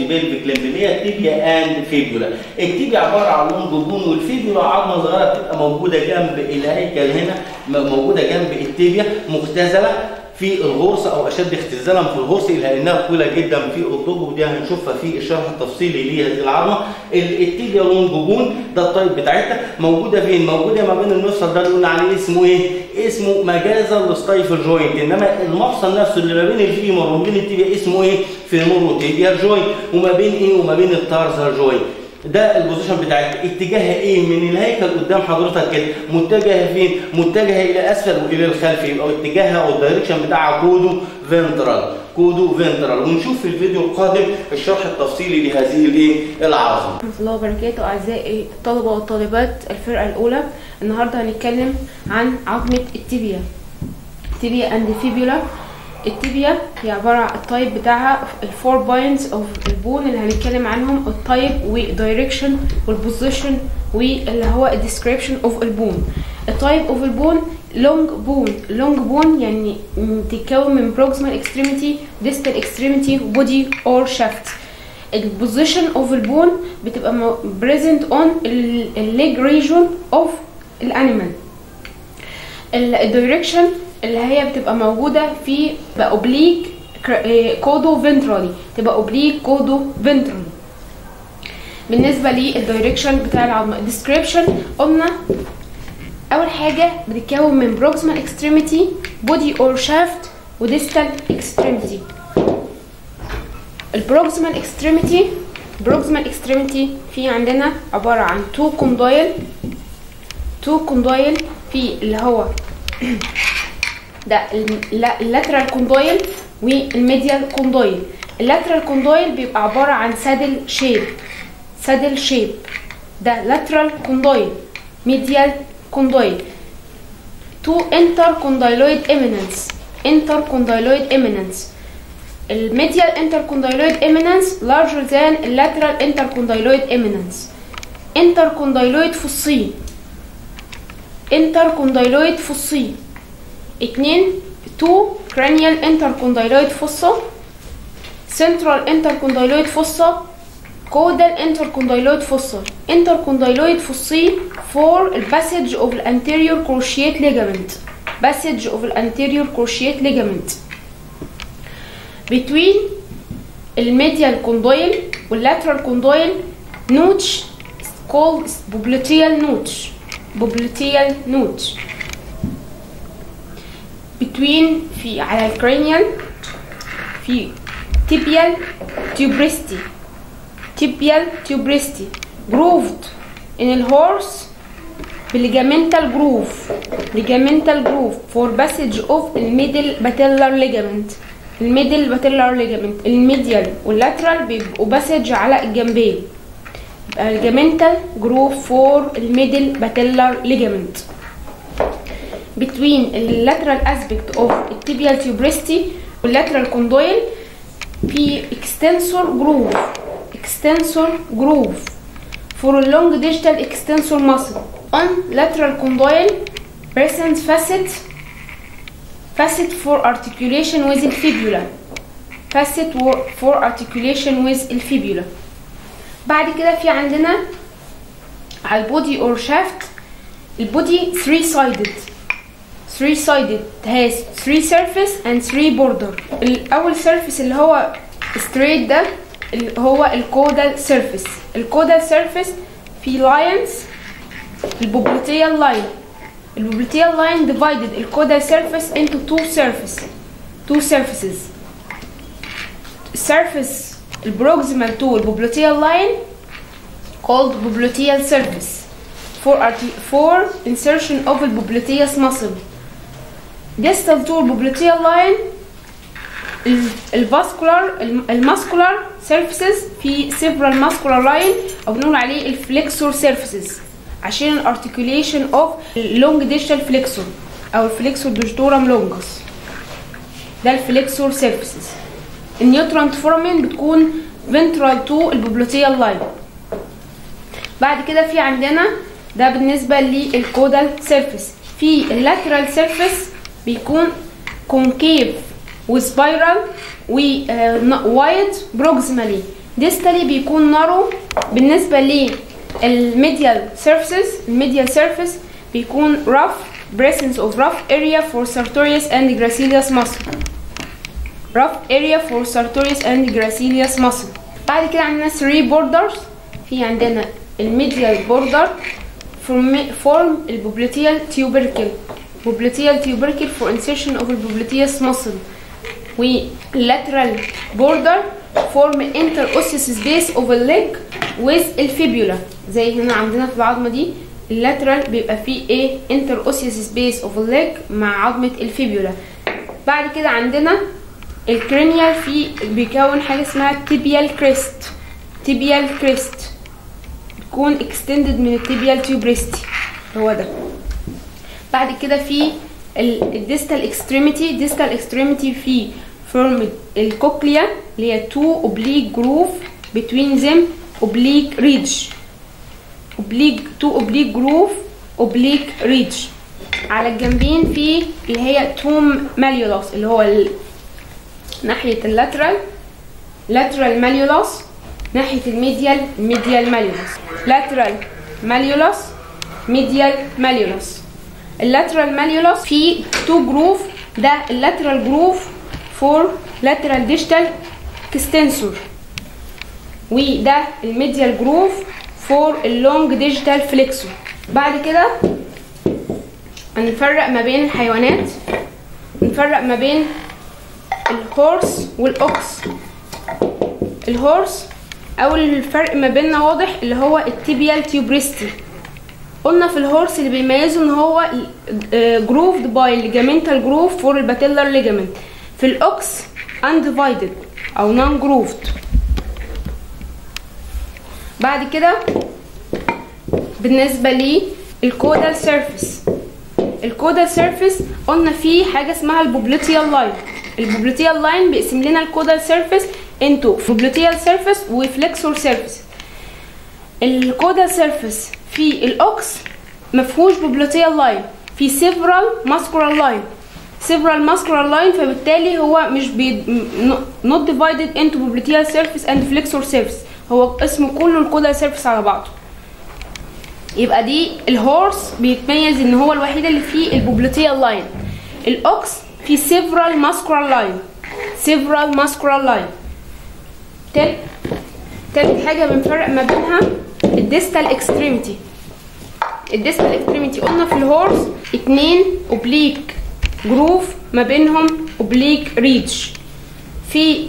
بيلفيك لمب اللي هي التيبيا اند فيبيولا التيبيا عباره عن لونج بون والفيبيولا عظمه صغيره بتبقى موجوده جنب الهيكل هنا موجوده جنب التيبيا مختزله في الغرس او اشد اختزالا في الغرس لانها طويله جدا في الطب ودي هنشوفها في الشرح التفصيلي لهذه العظمه التيبيا لونج بون ده الطيب بتاعتها موجوده فين؟ موجوده ما بين المفصل ده اللي قلنا عليه اسمه ايه؟ اسمه مجازا للستايفل جوينت انما المفصل نفسه اللي ما بين الفيمر وما بين التيبيا اسمه ايه؟ فيمور تيبيا جوينت وما بين ايه؟ وما بين التارزر جوينت ده البوزيشن بتاعتها اتجاهها ايه من الهيكل قدام حضرتك كده متجهه فين متجهه الى اسفل والى الخلف يبقى اتجاهها او الدايركشن بتاعها كودو فنترال كودو فنترال ونشوف في الفيديو القادم الشرح التفصيلي لهذه الايه العظمه ورحمة الله وبركاته أعزائي الطلبة والطالبات الفرقة الأولى النهاردة هنتكلم عن عظمة التibia التibia and fibula التibia هي عبارة عن التايب بتاعها الفور بوينتس اوف البون اللي هنتكلم عنهم التايب والدايركشن والبوزيشن واللي هو الديسكريبشن اوف البون التايب اوف البون لونج بون لونج بون يعني تتكون من proximal extremity distal extremity body or shaft البوزيشن اوف البون بتبقى بريزنت اون الليج ريجون اوف الانيمال الدايركشن اللي هي بتبقى موجوده في اوبليك كودو فنترالي تبقى اوبليك كودو فنترالي بالنسبه للدايركشن بتاع العظمه الديسكريبشن قلنا اول حاجه بتتكون من proximal extremity body or shaft وديستال extremity البروكسيمال اكستريميتي بروكسيمال اكستريميتي في عندنا عبارة عن تو كوندايل تو كوندايل في اللي هو ده اللاترال كوندايل والميديال كوندايل اللاترال كوندايل بيبقى عبارة عن سادل شيب سادل شيب ده لاترال كوندايل ميديال كوندايل تو انتر كوندايلويد ايميننس انتر كوندايلويد ايميننس الميديال intercondyloid eminence larger than lateral intercondyloid eminence intercondyloid فصي intercondyloid فصي اتنين two cranial intercondyloid fossa central intercondyloid fossa caudal intercondyloid fossa intercondyloid فصي for the passage of the anterior cruciate ligament passage of the anterior cruciate ligament between الميديال كوندويل واللاترال كوندويل نوتش called popliteal notch popliteal notch between في على الكرينيال في tibial tuberosity tibial tuberosity grooved in الهورس بليجامنتال جروف ليجامنتال جروف for passage of الميدل باتيلر ligament الميدل باتيلر ليجامنت الميديال واللاترال بيبقوا باسج على الجنبين يبقى ليجامنتال جروف فور الميدل باتيلر ليجامنت between اللاترال aspect of التيبيال tuberosity واللاترال كوندويل في extensor groove extensor groove for a long digital extensor muscle on lateral condyle present facet facet for articulation with the fibula facet for articulation with الفيبولا بعد كده في عندنا على البودي or shaft البودي 3 sided 3 sided has 3 surface and 3 border الاول surface اللي هو straight ده اللي هو الكودال surface الكودال surface في lines البوبليتيال line البوبليتيال line divided الكودال surface into two surface two surfaces surface البروكسيمال to البوبليتيال line called popliteal surface for for insertion of البوبليتيوس muscle distal to البوبليتيال line الفاسكولار الماسكولار surfaces في several muscular line او بنقول عليه الفليكسور surfaces عشان الارتكوليشن اوف لونج ديجيتال فليكسور او الفليكسور ديجيتورم لونجس ده الفليكسور سيرفيسز النيوترانت فورمين بتكون فنترال تو البوبلوتيال لاين بعد كده في عندنا ده بالنسبه للكودال سيرفيس في اللاترال سيرفيس بيكون كونكيف وسبايرال ووايد بروكسيمالي ديستالي بيكون نارو بالنسبة للميديال سيرفيسز الميديال سيرفيس بيكون rough presence of rough area for sartorius and gracilis muscle rough area for sartorius and gracilis muscle بعد كده عندنا 3 borders في عندنا الميديال border form form البوبليتيال tubercle popliteal tubercle for insertion of the popliteus muscle و lateral border form interosseous space of the leg with الفيبولا زي هنا عندنا في العظمة دي اللاترال بيبقى فيه ايه interosseous space of the leg مع عظمة الفيبولا بعد كده عندنا الكرينيال في بيكون حاجة اسمها tibial crest tibial crest بيكون extended من التيبيال tuberosity هو ده بعد كده في الديستال اكستريميتي ديستال اكستريميتي في فورم الكوكليا اللي هي تو اوبليك جروف between them اوبليك ريدج اوبليك تو اوبليك جروف اوبليك ريدج على الجنبين في اللي هي توم ماليولاس اللي هو ال... ناحية اللاترال لاترال ماليولاس ناحية الميديال ميديال ماليولاس لاترال ماليولاس ميديال ماليولاس اللاترال ماليولاس في تو جروف ده اللاترال جروف فور لاترال ديجيتال اكستنسور وده الميديال جروف فور اللونج ديجيتال فليكسور بعد كده هنفرق ما بين الحيوانات نفرق ما بين الهورس والاوكس الهورس اول الفرق ما بيننا واضح اللي هو التيبيال تيوبريستي قلنا في الهورس اللي بيميزه ان هو جروفد باي ليجامنتال جروف فور الباتيلر ليجامنت في الاوكس undivided او نون جروفد بعد كده بالنسبة لي الكودال سيرفيس الكودال سيرفيس قلنا فيه حاجة اسمها البوبليتيال لاين البوبليتيال لاين بيقسم لنا الكودال سيرفيس انتو بوبليتيال سيرفيس وفليكسور سيرفيس الكودال سيرفيس في الاوكس مفهوش بوبليتيال لاين في سيفرال ماسكولار لاين سيفرال ماسكولار لاين فبالتالي هو مش بي نوت ديفايدد انتو بوبليتيال سيرفيس اند فليكسور سيرفيس هو اسمه كله الكودال سيرفيس على بعضه يبقى دي الهورس بيتميز ان هو الوحيد اللي فيه البوبليتيال لاين الاوكس في سيفرال ماسكولار لاين سيفرال ماسكولار لاين تالت تالت حاجه بنفرق ما بينها الديستال اكستريميتي الديستال اكستريميتي قلنا في الهورس اتنين اوبليك جروف ما بينهم اوبليك ريتش في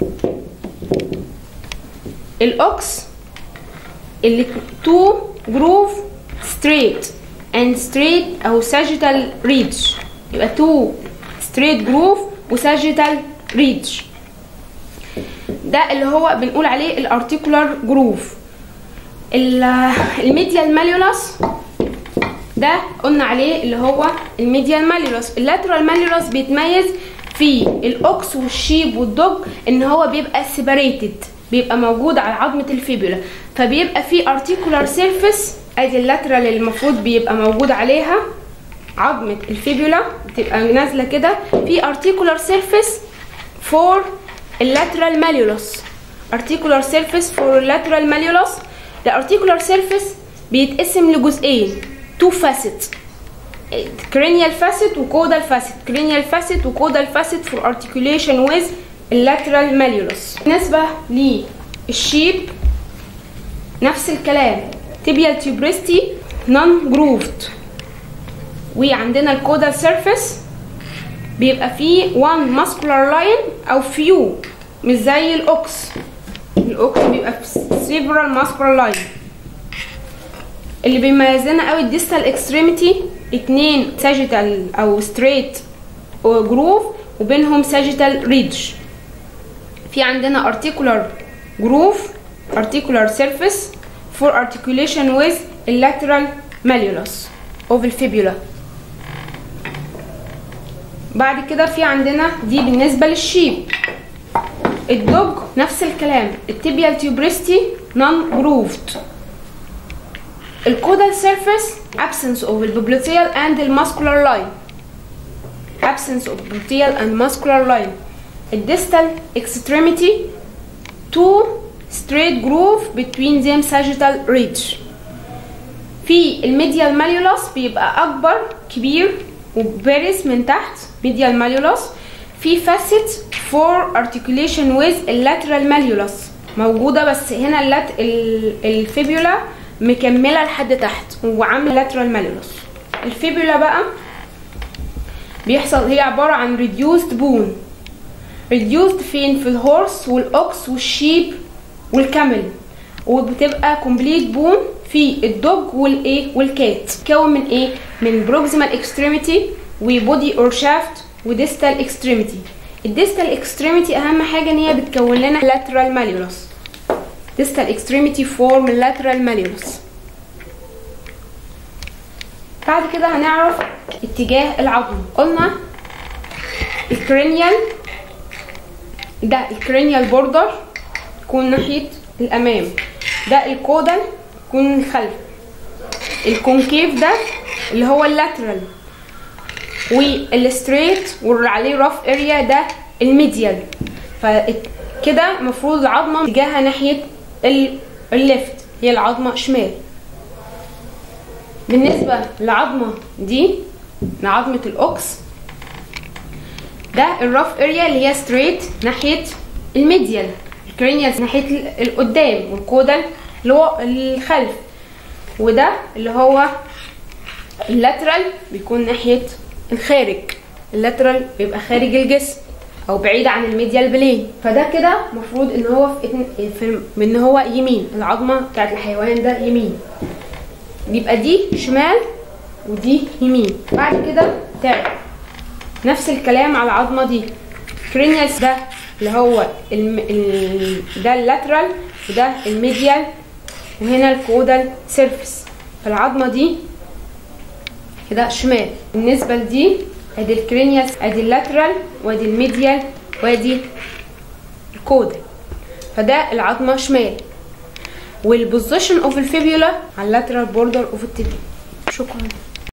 الاوكس اللي تو جروف ستريت اند ستريت او ساجيتال ريتش يبقى تو ستريت جروف وساجيتال ريتش ده اللي هو بنقول عليه الارتيكولار جروف الميديال ماليولاس ده قلنا عليه اللي هو الميديال ماليولاس اللاترال ماليولاس بيتميز في الاوكس والشيب والدوج ان هو بيبقى سيبريتد بيبقى موجود على عظمه الفيبولا فبيبقى في ارتيكولار سيرفيس ادي اللاترال اللي المفروض بيبقى موجود عليها عظمه الفيبولا بتبقى نازله كده في ارتيكولار سيرفيس فور اللاترال ماليولاس articular surface for lateral malleolus الارتيكولار سيرفيس بيتقسم لجزئين تو فاسيت cranial facet وكودال facet cranial facet وكودال facet for articulation with lateral malleolus بالنسبة للشيب نفس الكلام tibial tuberosity non grooved وعندنا الكودال سيرفيس بيبقى فيه one muscular line او few مش زي الاوكس الاوكس بيبقى في several muscular line اللي بيميزنا قوي الديستال اكستريميتي اتنين ساجيتال او ستريت جروف وبينهم ساجيتال ريدج في عندنا articular groove articular surface for articulation with lateral malleolus of الفيبولا بعد كده في عندنا دي بالنسبة للشيب الدوج نفس الكلام التيبيال تيوبريستي نون جروفد الكودال سيرفيس absence of البوبليتيال and الماسكولار لاين absence of gluteal and muscular line الديستال extremity two straight groove between them sagittal ridge في الميديال ماليولوس بيبقى اكبر كبير وبارز من تحت ميديال ماليولوس في فاسيت فور articulation with اللاترال ماليولوس موجوده بس هنا اللات ال- الفيبولا مكمله لحد تحت وعامله لاترال ماليولوس الفيبولا بقى بيحصل هي عباره عن reduced bone reduced فين في الهورس والاوكس والشيب والكامل وبتبقى كومبليت بون في الدوج والايه والكات تكون من ايه من بروكسيمال اكستريميتي وبودي اور شافت وديستال اكستريميتي الديستال اكستريميتي اهم حاجه ان هي بتكون لنا لاترال ماليولوس distal extremity form lateral malleolus بعد كده هنعرف اتجاه العظم قلنا الكرينيال ده الكرينيال بوردر يكون ناحية الأمام ده الكودال يكون الخلف الكونكيف ده اللي هو اللاترال والستريت واللي عليه رف اريا ده الميديال فكده المفروض العظمة اتجاهها ناحية ال- الليفت هي العظمة شمال بالنسبة للعظمة دي لعظمة الأوكس ده الرف اريا اللي هي ستريت ناحية الميديال الكرينيال ناحية ال- القدام والكودال اللي هو الخلف وده اللي هو اللاترال بيكون ناحية الخارج اللاترال بيبقى خارج الجسم او بعيد عن الميديال بلين فده كده المفروض ان هو في, اتن- في ان هو يمين العظمه بتاعت الحيوان ده يمين بيبقى دي شمال ودي يمين بعد كده تعب نفس الكلام على العظمه دي كرينيالز ده اللي هو الم... ال... ده اللاترال وده الميديال وهنا الكودال سيرفيس فالعظمه دي كده شمال بالنسبه لدي ادي الكرينيالز ادي اللاترال وادي الميديال وادي الكودال فده العظمه شمال والبوزيشن اوف الفيبيولا على اللاترال بوردر اوف التبي شكرا